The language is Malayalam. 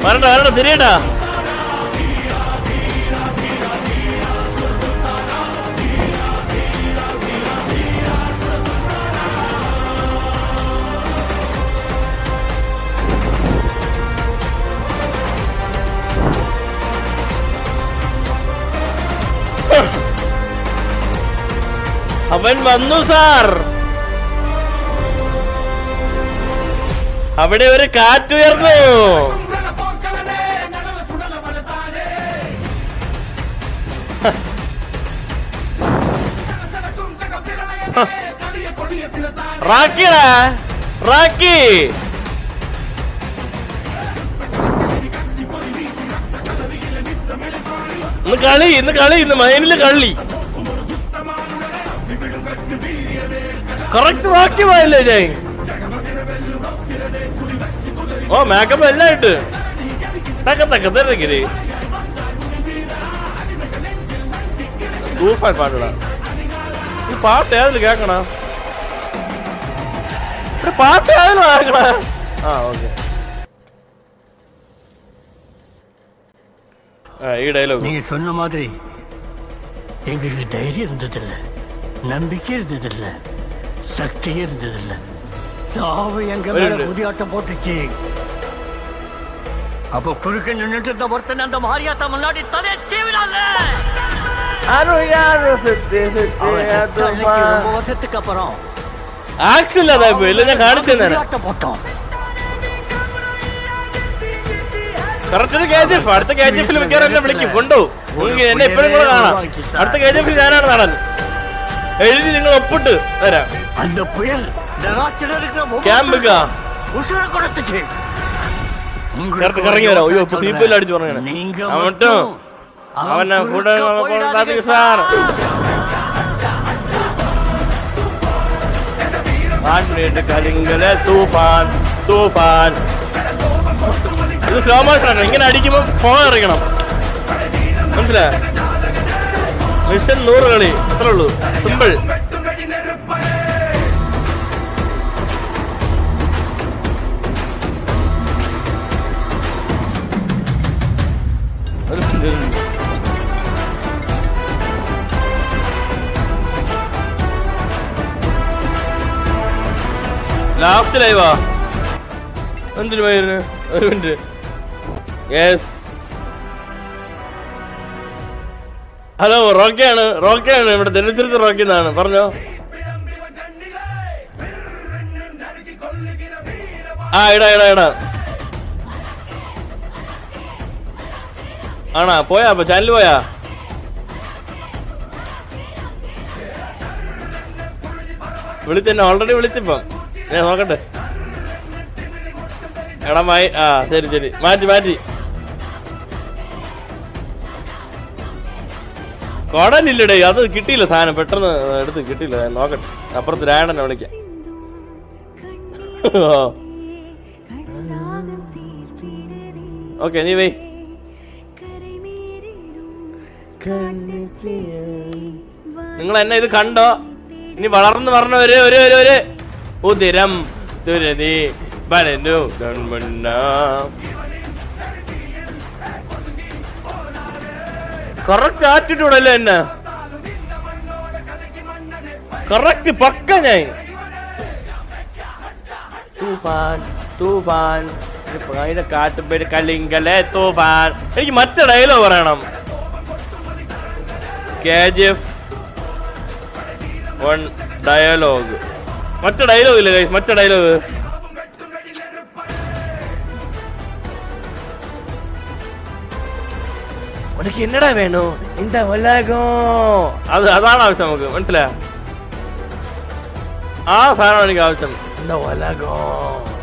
വരണ്ട വരണ്ട തിരിയട്ടാ അവൻ വന്നു സാർ അവിടെ ഒരു കാറ്റുയർന്നു റാക്കിടാ റാക്കി ഇന്ന് കളി ഇന്ന് കളി ഇന്ന് മൈനില് കളി കറക്റ്റ് വാക്യമായില്ലേ ജയ് ഓ മേക്കപ്പ് എല്ലാം ഇട്ട് തക്ക തക്ക തരക്കിരി സൂപ്പർ പാട്ടുടാ ഈ പാട്ട് ഏതിൽ കേക്കണ ഒരു പാട്ട് ഏതിലും കേക്കണ ആ ഓക്കെ ആ ഈ ഡയലോഗ് நீங்க சொன்ன மாதிரி எங்களுக்கு தைரியம் இருந்ததில்ல நம்பிக்கை இருந்ததில்ல சக்தியே இருந்ததில்ல சாவு எங்க மேல ஒரு- குதியாட்டம் போட்டுச்சு அப்ப குறுக்க நின்னுட்டு இருந்த ஒருத்தன் அந்த மாரியாத்தா முன்னாடி தலையை சீவினால അറിയാതെ സത്യ அவன் செத்த அன்னைக்கு സത്യ ரொம்ப வருஷத்துக்கு அப்புறம் ആക്സില്ല അതാ ഇപ്പൊ ഇല്ല ഞാൻ കാണിച്ചു തന്നെ குதியாட்டம் போட்டோம் കറക്റ്റ് കെ ജി എഫ് അടുത്ത കെ ജി എഫിൽ മിക്കവാറും എന്നെ വിളിക്കും കൊണ്ടുപോകും നിങ്ങൾക്ക് എന്നെ എപ്പോഴും കൂടെ കാണാം അടുത്ത കെ ജി എഫിൽ ഞാനാണ് നടൻ എഴുതി നിങ്ങൾ ഒപ്പിട്ട് തരാം அந்த புயல் இந்த ராத்திரில இருக்கிற ക്യാമ്പുക உசுர கொடுத்துச்சு കറക്റ്റ് കറങ്ങി വരാം അയ്യോ ഇപ്പൊ സീപ്പിൽ അടിച്ചു പറഞ്ഞു நீங்க അവട്ടും അവനെ കൂടെ போயிடாதீங்க സാർ കരിങ്കല് തൂഫാൻ തൂഫാൻ ഇത് സ്ലോ മോഷൻ ആണ് ഇങ്ങനെ അടിക്കുമ്പോ ഫോൺ ഇറങ്ങണം മനസ്സിലായ മിഷൻ നൂറ് കളി അത്രേ ഉള്ളൂ സിമ്പിൾ ലാസ്റ്റ് ലൈവാ എന്തിനു പേര് ഒരു മിനിറ്റ് യെസ് ഹലോ റോക്കിയാണ് റോക്കിയാണ് ഇവിടെ ദിനചരിത്ര റോക്കി എന്നാണ് പറഞ്ഞോ ആ ഇടാ ഇടാ ഇടാ ആണാ പോയാ അപ്പൊ ചാനൽ പോയാ വിളിച്ചെന്നെ ഓൾറെഡി വിളിച്ചിപ്പം ഞാൻ നോക്കട്ടെ എടാ മായി ആ ശരി ശരി മാറ്റി മാറ്റി കൊടലില്ലടേ അത് കിട്ടിയില്ല സാധനം പെട്ടെന്ന് എടുത്ത് കിട്ടിയില്ല ഞാൻ നോക്കട്ടെ അപ്പുറത്ത് രായണനെ വിളിക്കാം ഓക്കെ നീ വൈ നിങ്ങൾ എന്നെ ഇത് കണ്ടോ ഇനി വളർന്നു പറഞ്ഞ ഒരു ഒരു ഒരു ഒരു ഉദിരം ദുരതി വരനു ഗൺമുന്ന കറക്റ്റ് ആറ്റിറ്റ്യൂഡ് അല്ലേ എന്നെ കറക്റ്റ് പക്ക ഞാൻ തൂഫാൻ തൂഫാൻ അതിന്റെ കാട്ടുപേര് കലിങ്കലെ തൂഫാൻ എനിക്ക് മറ്റേ ഡയലോഗ് പറയണം K G F one dialogue മറ്റേ ഡയലോഗ് ഇല്ല guys, മറ്റേ ഡയലോഗ് ഉനക്ക് എന്നടാ വേണു എന്താ ഉലകം അത് അതാണ് ആവശ്യം നമുക്ക് മനസ്സിലായ ആ സാധനമാണ് എനിക്ക് ആവശ്യം എന്താ ഉലകം